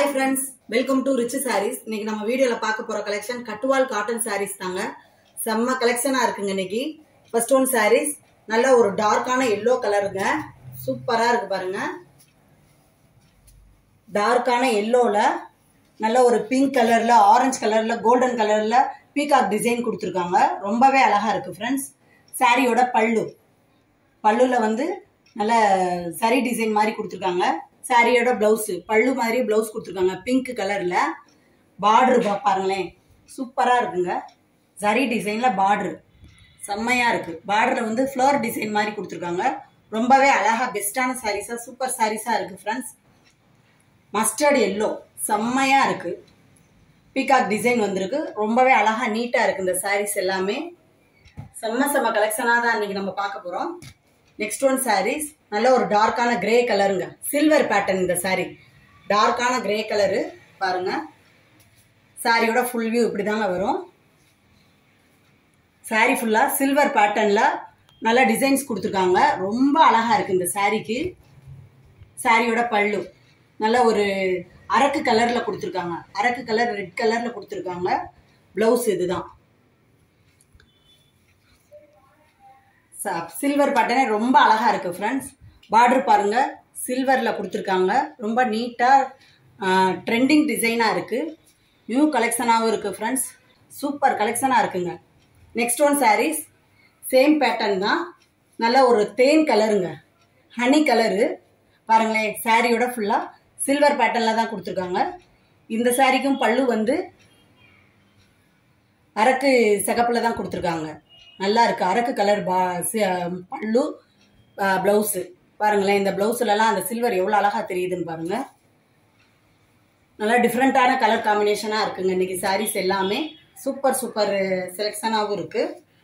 hi friends welcome to rich sarees இன்னைக்கு நம்ம வீடியோல பார்க்க போற கலெக்ஷன் கட்டுவால் காட்டன் சாரீஸ் தாங்க செம்ம கலெக்ஷனா இருக்குங்க இன்னைக்கு ஃபர்ஸ்ட் ஒன் சாரீஸ் நல்ல ஒரு டார்க்கான எல்லோ கலருங்க சூப்பரா இருக்கு பாருங்க டார்க்கான எல்லோல நல்ல ஒரு பிங்க் கலர்ல ஆரஞ்சு கலர்ல கோல்டன் கலர்ல பீகாக் டிசைன் கொடுத்துருக்காங்க ரொம்பவே அழகா இருக்கு ஃப்ரெண்ட்ஸ் சாரியோட பல்லு பல்லுல வந்து நல்ல சரி டிசைன் மாதிரி கொடுத்துருக்காங்க சாரியோட பிளவுஸ் பல்லு மாதிரி பிளவுஸ் கொடுத்துருக்காங்க பிங்க் கலர்ல பார்டர் பாருங்களேன் சூப்பரா இருக்குங்க சரி டிசைன்ல பார்டர் செம்மையா இருக்கு பார்டர்ல வந்து ஃப்ளவர் டிசைன் மாதிரி கொடுத்துருக்காங்க ரொம்பவே அழகா பெஸ்டான சாரீஸா சூப்பர் சாரீஸா இருக்கு ஃப்ரெண்ட்ஸ் மஸ்டர்ட் எல்லோ செம்மையா இருக்கு பீகாக் டிசைன் வந்திருக்கு ரொம்பவே அழகா நீட்டா இருக்கு இந்த சாரீஸ் எல்லாமே செம்ம செம்ம கலெக்ஷனாக தான் இன்னைக்கு நம்ம பார்க்க போறோம் நெக்ஸ்ட் ஒன் சாரீஸ் நல்ல ஒரு டார்க்கான கிரே கலருங்க சில்வர் பேட்டர்ன் இந்த சாரீ டார்க்கான கிரே கலரு பாருங்க சாரியோட ஃபுல் வியூ இப்படி தாங்க வரும் சாரி ஃபுல்லா சில்வர் பேட்டர்ன்ல நல்ல டிசைன்ஸ் கொடுத்துருக்காங்க ரொம்ப அழகா இருக்கு இந்த சாரிக்கு சாரியோட பல்லு நல்ல ஒரு அரக்கு கலர்ல கொடுத்துருக்காங்க அரக்கு கலர் ரெட் கலர்ல கொடுத்துருக்காங்க பிளவுஸ் இதுதான் சில்வர் பட்டனே ரொம்ப அழகா இருக்கு ஃப்ரெண்ட்ஸ் பார்டர் பாருங்க சில்வர்ல கொடுத்துருக்காங்க ரொம்ப நீட்டா ட்ரெண்டிங் டிசைனா இருக்கு நியூ கலெக்ஷனாகவும் இருக்கு ஃப்ரெண்ட்ஸ் சூப்பர் கலெக்ஷனா இருக்குங்க next one sarees same pattern தான் நல்ல ஒரு தேன் கலருங்க ஹனி கலரு பாருங்களேன் சாரியோட ஃபுல்லா சில்வர் பேட்டர்ல தான் கொடுத்துருக்காங்க இந்த சாரிக்கும் பல்லு வந்து அரக்கு சிகப்புல தான் கொடுத்துருக்காங்க நல்லா இருக்கு அரக்கு கலர் பா சி- பல்லு ப்ளவுஸு பாருங்களேன் இந்த ப்ளவுஸ்லலாம் அந்த சில்வர் எவ்வளோ அழகா தெரியுதுன்னு பாருங்க நல்லா டிஃப்ரெண்ட்டான கலர் காம்பினேஷனாக இருக்குங்க இன்னைக்கு சாரீஸ் எல்லாமே சூப்பர் சூப்பர் செலெக்ஷனாகவும் இருக்கு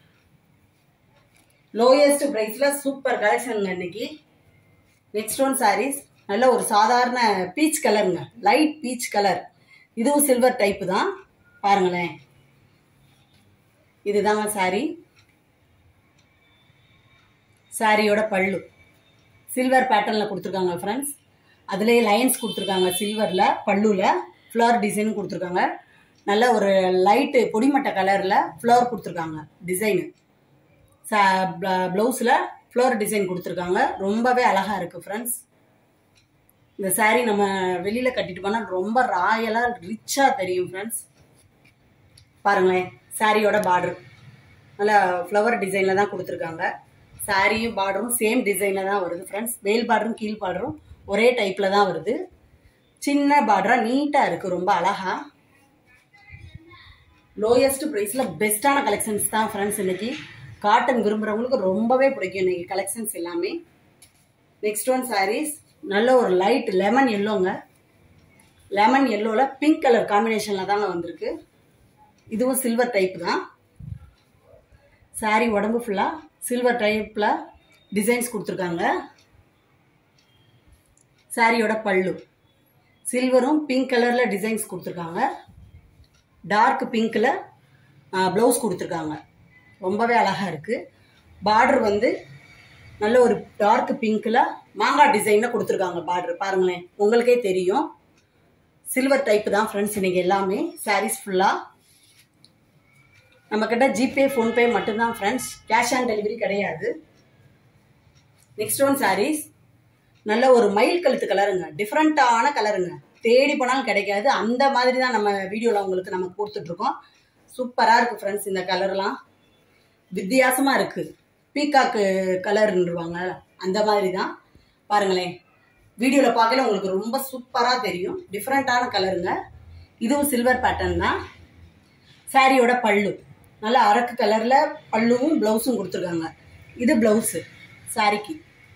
லோயஸ்ட் ப்ரைஸில் சூப்பர் கலெக்ஷனுங்க இன்னைக்கு நெக்ஸ்ட் ஒன் சாரீஸ் நல்ல ஒரு சாதாரண பீச் கலருங்க லைட் பீச் கலர் இதுவும் சில்வர் டைப்பு தான் பாருங்களேன் இதுதாங்க சாரி சாரியோட பல்லு சில்வர் பேட்டர்னில் கொடுத்துருக்காங்க ஃப்ரெண்ட்ஸ் அதுலேயே லைன்ஸ் கொடுத்துருக்காங்க சில்வரில் பல்லுவில் ஃப்ளவர் டிசைன் கொடுத்துருக்காங்க நல்ல ஒரு லைட்டு பொடிமட்ட கலரில் ஃப்ளவர் கொடுத்துருக்காங்க டிசைனு சா ப்ளவுஸில் ஃப்ளவர் டிசைன் கொடுத்துருக்காங்க ரொம்பவே அழகாக இருக்குது ஃப்ரெண்ட்ஸ் இந்த saree நம்ம வெளியில் கட்டிட்டு போனால் ரொம்ப ராயலாக ரிச்சாக தெரியும் ஃப்ரெண்ட்ஸ் பாருங்களேன் சாரியோட பார்டர் நல்லா ஃப்ளவர் டிசைனில் தான் கொடுத்துருக்காங்க சாரியும் பார்டரும் சேம் டிசைனில் தான் வருது ஃப்ரெண்ட்ஸ் மேல் பார்டரும் கீழ் பார்டரும் ஒரே டைப்பில் தான் வருது சின்ன பார்டராக நீட்டாக இருக்குது ரொம்ப அழகா லோயஸ்ட் ப்ரைஸில் பெஸ்ட்டான கலெக்ஷன்ஸ் தான் ஃப்ரெண்ட்ஸ் இன்னைக்கு காட்டன் விரும்புகிறவங்களுக்கு ரொம்பவே பிடிக்கும் இன்னைக்கு கலெக்ஷன்ஸ் எல்லாமே நெக்ஸ்ட் ஒன் சாரீஸ் நல்ல ஒரு லைட் லெமன் எல்லோங்க லெமன் எல்லோவில் பிங்க் கலர் காம்பினேஷனில் தாங்க வந்திருக்கு இதுவும் சில்வர் டைப் தான் saree உடம்பு ஃபுல்லாக சில்வர் டைப்பில் டிசைன்ஸ் கொடுத்துருக்காங்க சாரியோட பல்லு சில்வரும் பிங்க் கலரில் டிசைன்ஸ் கொடுத்துருக்காங்க டார்க் பிங்க்கில் ப்ளவுஸ் கொடுத்துருக்காங்க ரொம்பவே அழகாக இருக்குது பார்டர் வந்து நல்ல ஒரு டார்க் பிங்க்கில் மாங்காய் டிசைனில் கொடுத்துருக்காங்க பார்டர் பாருங்களேன் உங்களுக்கே தெரியும் சில்வர் டைப் தான் ஃப்ரெண்ட்ஸ் இன்னைக்கு எல்லாமே சாரீஸ் ஃபுல்லாக நம்மக்கிட்ட ஜிபே ஃபோன்பே மட்டும்தான் ஃப்ரெண்ட்ஸ் கேஷ் ஆன் டெலிவரி கிடையாது நெக்ஸ்ட் ஒன் சாரீஸ் நல்ல ஒரு மயில் கழுத்து கலருங்க டிஃப்ரெண்ட்டான கலருங்க தேடி போனாலும் கிடைக்காது அந்த மாதிரி தான் நம்ம வீடியோவில் உங்களுக்கு நம்ம கொடுத்துட்ருக்கோம் சூப்பராக இருக்குது ஃப்ரெண்ட்ஸ் இந்த கலர்லாம் வித்தியாசமாக இருக்குது பீகாக்கு கலர்ன்றுவாங்க அந்த மாதிரி தான் பாருங்களேன் வீடியோவில் பார்க்கல உங்களுக்கு ரொம்ப சூப்பராக தெரியும் டிஃப்ரெண்ட்டான கலருங்க இதுவும் சில்வர் பேட்டர்ன் தான் சாரியோட பல்லு நல்ல அரக்கு கலரில் பல்லுவும் ப்ளவுஸும் கொடுத்துருக்காங்க இது ப்ளவுஸு சாரிக்கு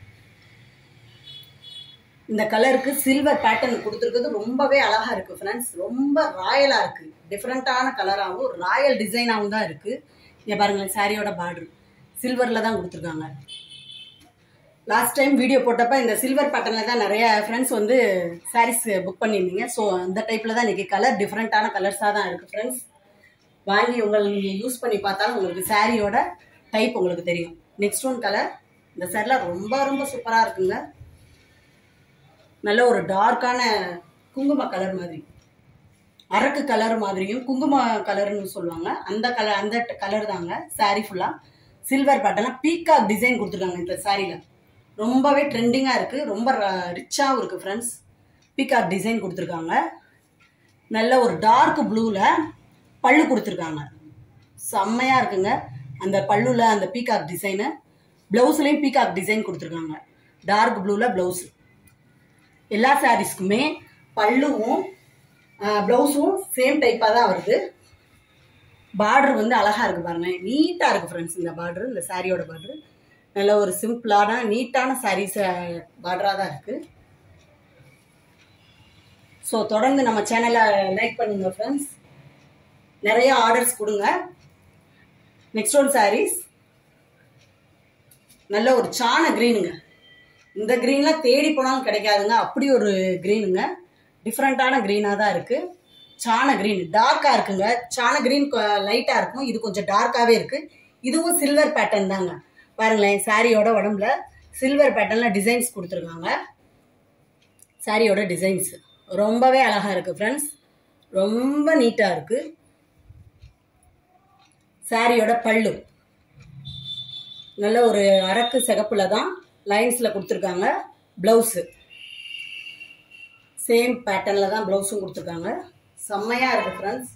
இந்த கலருக்கு சில்வர் பேட்டர்ன் கொடுத்துருக்கிறது ரொம்பவே அழகா இருக்கு ஃப்ரெண்ட்ஸ் ரொம்ப ராயலா இருக்கு டிஃப்ரெண்ட்டான கலராகவும் ராயல் டிசைனாகவும் தான் இருக்கு இங்க பாருங்களேன் சாரியோட பார்டர் சில்வர்ல தான் கொடுத்துருக்காங்க லாஸ்ட் டைம் வீடியோ போட்டப்ப இந்த சில்வர் பேட்டர்ல தான் நிறைய ஃப்ரெண்ட்ஸ் வந்து சாரீஸ் புக் பண்ணியிருந்தீங்க ஸோ அந்த டைப்ல தான் இன்னைக்கு கலர் டிஃப்ரெண்ட்டான கலர்ஸாக தான் இருக்கு ஃப்ரெண்ட்ஸ் வாங்கி உங்கள் நீங்கள் யூஸ் பண்ணி பார்த்தாலும் உங்களுக்கு சாரியோட டைப் உங்களுக்கு தெரியும் நெக்ஸ்ட் ஒன் கலர் இந்த சாரிலாம் ரொம்ப ரொம்ப சூப்பராக இருக்குங்க நல்ல ஒரு டார்க்கான குங்கும கலர் மாதிரி அரக்கு கலர் மாதிரியும் குங்கும கலர்னு சொல்லுவாங்க அந்த கலர் அந்த கலர் தாங்க saree ஃபுல்லாக சில்வர் பேட்டர்ல பீகாக் டிசைன் கொடுத்துருக்காங்க இந்த சாரியில் ரொம்பவே ட்ரெண்டிங்காக இருக்குது ரொம்ப ரிச்சாகவும் இருக்குது ஃப்ரெண்ட்ஸ் பீகாக் டிசைன் கொடுத்துருக்காங்க நல்ல ஒரு டார்க் ப்ளூவில் பல்லு கொடுத்துருக்காங்க செம்மையாக இருக்குங்க அந்த பல்லுல அந்த பீகாக் டிசைனு ப்ளவுஸ்லேயும் பீகாக் டிசைன் கொடுத்துருக்காங்க டார்க் ப்ளூவில் ப்ளவுஸ் எல்லா சாரீஸ்க்குமே பல்லுவும் ப்ளவுஸும் சேம் டைப்பாக தான் வருது பார்டர் வந்து அழகா இருக்கு பாருங்க நீட்டாக இருக்கு ஃப்ரெண்ட்ஸ் இந்த பார்டர் இந்த சாரியோட பார்டர் நல்ல ஒரு சிம்பிளான நீட்டான சாரீஸ் பார்டராக தான் இருக்கு ஸோ தொடர்ந்து நம்ம சேனலை லைக் பண்ணுங்க ஃப்ரெண்ட்ஸ் நிறைய ஆர்டர்ஸ் கொடுங்க நெக்ஸ்ட் ஒன் சாரீஸ் நல்ல ஒரு சாண க்ரீனுங்க இந்த க்ரீன்லாம் தேடி போனாலும் கிடைக்காதுங்க அப்படி ஒரு க்ரீனுங்க டிஃப்ரெண்ட்டான க்ரீனாக தான் இருக்குது சாண க்ரீன் டார்க்காக இருக்குங்க சாண க்ரீன் லைட்டாக இருக்கும் இது கொஞ்சம் டார்க்காகவே இருக்குது இதுவும் சில்வர் பேட்டர்ன் தாங்க பாருங்களேன் சாரியோட உடம்புல சில்வர் பேட்டர்னில் டிசைன்ஸ் கொடுத்துருக்காங்க சாரியோட டிசைன்ஸ் ரொம்பவே அழகாக இருக்குது ஃப்ரெண்ட்ஸ் ரொம்ப நீட்டாக இருக்குது சாரியோட பல்லு நல்ல ஒரு அரக்கு சிகப்புல தான் லைன்ஸில் கொடுத்துருக்காங்க ப்ளவுஸு சேம் பேட்டர்னில் தான் ப்ளவுஸும் கொடுத்துருக்காங்க செம்மையாக இருக்குது ஃப்ரெண்ட்ஸ்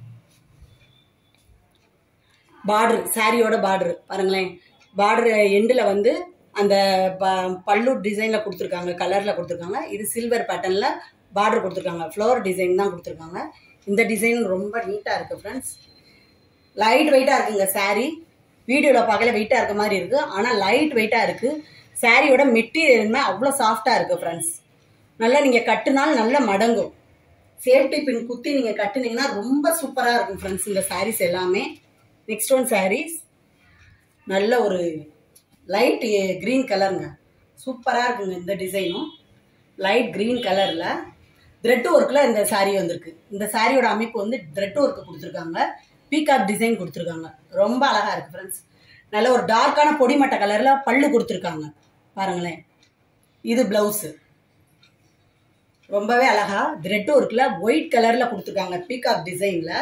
பார்டர் சாரியோட பார்டர் பாருங்களேன் பார்டர் எண்டில் வந்து அந்த ப- பல்லு டிசைனில் கொடுத்துருக்காங்க கலரில் கொடுத்துருக்காங்க இது சில்வர் பேட்டர்னில் பார்டர் கொடுத்துருக்காங்க ஃப்ளவர் டிசைன் தான் கொடுத்துருக்காங்க இந்த டிசைன் ரொம்ப நீட்டாக இருக்குது ஃப்ரெண்ட்ஸ் லைட் வெயிட்டாக இருக்குங்க saree வீடியோவில் பார்க்கல வெயிட்டாக இருக்க மாதிரி இருக்குது ஆனால் லைட் வெயிட்டாக இருக்குது சாரியோட மெட்டீரியலுமே அவ்வளோ சாஃப்டாக இருக்குது ஃப்ரெண்ட்ஸ் நல்லா நீங்கள் கட்டுனாலும் நல்லா மடங்கும் சேஃப்டி பின் குத்தி நீங்கள் கட்டுனீங்கன்னா ரொம்ப சூப்பராக இருக்கும் ஃப்ரெண்ட்ஸ் இந்த sarees எல்லாமே நெக்ஸ்ட் ஒன் sarees நல்ல ஒரு லைட் க்ரீன் கலருங்க சூப்பராக இருக்குங்க இந்த டிசைனும் லைட் க்ரீன் கலரில் த்ரெட் ஒர்க்கில் இந்த saree வந்திருக்கு இந்த சாரியோட அமைப்பு வந்து த்ரெட் ஒர்க் கொடுத்துருக்காங்க பீகாக் டிசைன் கொடுத்துருக்காங்க ரொம்ப அழகாக இருக்குது ஃப்ரெண்ட்ஸ் நல்ல ஒரு டார்க்கான பொடிமட்ட கலரில் பல்லு கொடுத்துருக்காங்க பாருங்களேன் இது ப்ளவுஸு ரொம்பவே அழகா த்ரெட் ஒர்க்கில் ஒயிட் கலரில் கொடுத்துருக்காங்க பீகாக் டிசைனில்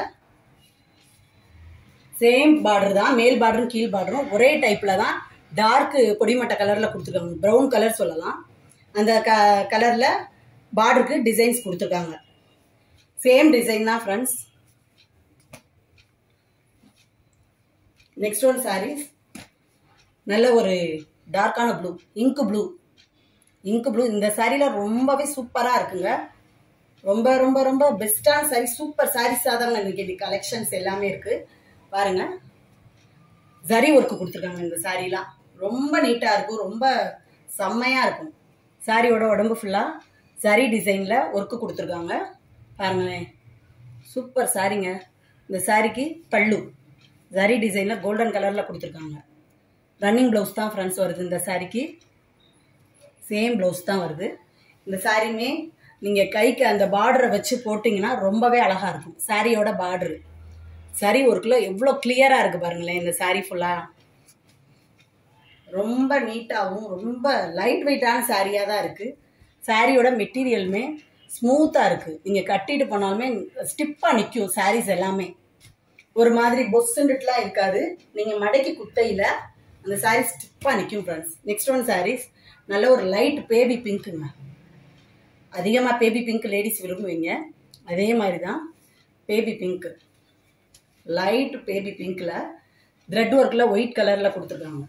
சேம் பார்டர் தான் மேல் பார்டரும் கீழ் பார்டரும் ஒரே டைப்பில் தான் டார்க் பொடிமட்ட கலரில் கொடுத்துருக்காங்க ப்ரௌன் கலர் சொல்லலாம் அந்த க கலரில் பார்டருக்கு டிசைன்ஸ் கொடுத்துருக்காங்க சேம் டிசைன் தான் ஃப்ரெண்ட்ஸ் நெக்ஸ்ட் ஒன் sarees நல்ல ஒரு டார்க்கான ப்ளூ இங்கு ப்ளூ இங்கு ப்ளூ இந்த சாரியில் ரொம்பவே சூப்பராக இருக்குங்க ரொம்ப ரொம்ப ரொம்ப பெஸ்ட்டான சாரி சூப்பர் சாரீஸாக தாங்க இன்னைக்கு கலெக்ஷன்ஸ் எல்லாமே இருக்கு பாருங்க ஜரி ஒர்க்கு கொடுத்துருக்காங்க இந்த சாரீலாம் ரொம்ப நீட்டாக இருக்கும் ரொம்ப செம்மையாக இருக்கும் சாரியோட உடம்பு ஃபுல்லாக ஜரி டிசைனில் ஒர்க்கு கொடுத்துருக்காங்க பாருங்களேன் சூப்பர் சாரிங்க இந்த சாரிக்கு பல்லு ஜரி டிசைனில் கோல்டன் கலரில் கொடுத்துருக்காங்க ரன்னிங் ப்ளவுஸ் தான் ஃப்ரெண்ட்ஸ் வருது இந்த சாரிக்கு சேம் ப்ளவுஸ் தான் வருது இந்த சாரியுமே நீங்கள் கைக்கு அந்த பார்டரை வச்சு போட்டிங்கன்னா ரொம்பவே அழகாக இருக்கும் சாரியோட பார்டரு சரி ஒர்க்கில் எவ்வளோ கிளியராக இருக்குது பாருங்களேன் இந்த சாரி ஃபுல்லாக ரொம்ப நீட்டாகவும் ரொம்ப லைட் வெயிட்டான சாரியாக தான் இருக்குது சாரியோட மெட்டீரியலுமே ஸ்மூத்தாக இருக்குது நீங்கள் கட்டிட்டு போனாலுமே ஸ்டிப்பாக நிற்கும் சாரீஸ் எல்லாமே ஒரு மாதிரி பொஸ்ஸுண்டுட்டுலாம் இருக்காது நீங்கள் மடக்கி குத்தையில் அந்த சாரீ ஸ்டிப்பாக நிற்கும் ஃப்ரெண்ட்ஸ் நெக்ஸ்ட் ஒன் சாரீஸ் நல்ல ஒரு லைட் பேபி பிங்க்குங்க அதிகமாக பேபி பிங்க் லேடிஸ் விரும்புவீங்க அதே மாதிரி தான் பேபி பிங்க்கு லைட் பேபி பிங்க்கில் த்ரெட் ஒர்க்கில் ஒயிட் கலரில் கொடுத்துருக்காங்க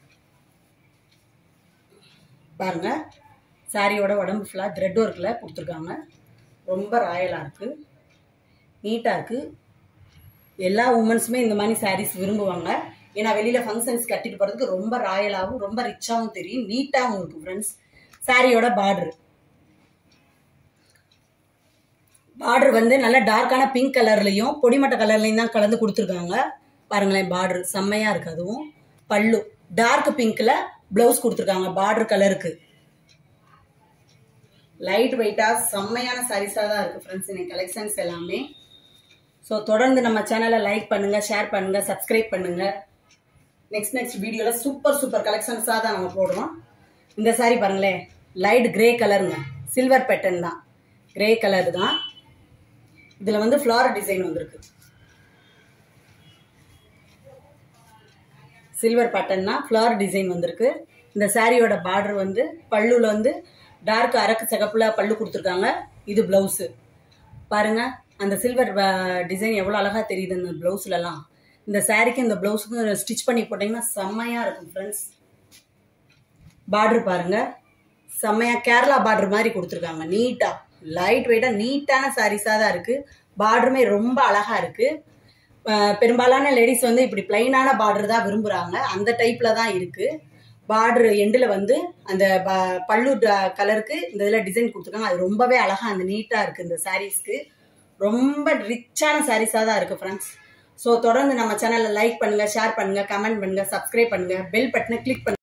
பாருங்க சாரியோட உடம்பு ஃபுல்லாக த்ரெட் ஒர்க்கில் கொடுத்துருக்காங்க ரொம்ப ராயலாக இருக்குது நீட்டாக இருக்குது எல்லா உமன்ஸுமே இந்த மாதிரி சாரீஸ் விரும்புவாங்க ஏன்னா வெளியில் ஃபங்க்ஷன்ஸ் கட்டிட்டு போகிறதுக்கு ரொம்ப ராயலாகவும் ரொம்ப ரிச்சாகவும் தெரியும் நீட்டாகவும் இருக்கும் ஃப்ரெண்ட்ஸ் சாரியோட பார்டர் பார்டர் வந்து நல்ல டார்க்கான பிங்க் கலர்லையும் பொடிமட்ட கலர்லையும் தான் கலந்து கொடுத்துருக்காங்க பாருங்களேன் பார்டர் செம்மையாக இருக்கு அதுவும் பல்லு டார்க் பிங்க்கில் ப்ளவுஸ் கொடுத்துருக்காங்க பார்டர் கலருக்கு லைட் வெயிட்டாக செம்மையான சாரீஸாக தான் இருக்குது ஃப்ரெண்ட்ஸ் இன்னைக்கு கலெக்ஷன்ஸ் எல்லாமே ஸோ தொடர்ந்து நம்ம சேனலை லைக் பண்ணுங்கள் ஷேர் பண்ணுங்கள் சப்ஸ்கிரைப் பண்ணுங்கள் நெக்ஸ்ட் நெக்ஸ்ட் வீடியோவில் சூப்பர் சூப்பர் கலெக்ஷன்ஸாக தான் நம்ம போடுறோம் இந்த சாரி பாருங்களேன் லைட் கிரே கலருங்க சில்வர் பேட்டர்ன் தான் கிரே கலர் தான் இதில் வந்து ஃப்ளார் டிசைன் வந்திருக்கு சில்வர் பேட்டர்னா ஃப்ளார் டிசைன் வந்திருக்கு இந்த சாரியோட பார்டர் வந்து பல்லுல வந்து டார்க் அரக்கு சிகப்புல பல்லு கொடுத்துருக்காங்க இது பிளவுஸு பாருங்க அந்த சில்வர் டிசைன் எவ்வளோ அழகா தெரியுது இந்த பிளவுஸ்லலாம் இந்த சாரிக்கு இந்த பிளவுஸுக்கும் ஸ்டிச் பண்ணி போட்டிங்கன்னா செம்மையா இருக்கும் ஃப்ரெண்ட்ஸ் பார்டர் பாருங்க செம்மையா கேரளா பார்டர் மாதிரி கொடுத்துருக்காங்க நீட்டா லைட் வெயிட்டா நீட்டான சாரீஸாக தான் இருக்கு பார்டருமே ரொம்ப அழகா இருக்கு அஹ் பெரும்பாலான லேடிஸ் வந்து இப்படி பிளைனான பார்டர் தான் விரும்புறாங்க அந்த டைப்ல தான் இருக்கு பார்டர் எண்டில் வந்து அந்த ப- பல்லு ட- கலருக்கு இந்த இதில் டிசைன் கொடுத்துருக்காங்க அது ரொம்பவே அழகா அந்த நீட்டாக இருக்கு இந்த சாரீஸ்க்கு ரொம்ப ரிச்சான சாரீஸாக தான் இருக்கு ஃப்ரெண்ட்ஸ் ஸோ தொடர்ந்து நம்ம சேனலை லைக் பண்ணுங்க ஷேர் பண்ணுங்க கமெண்ட் பண்ணுங்க சப்ஸ்கிரைப் பண்ணுங்க பெல் பட்டனை கிளிக் பண்ணுங்க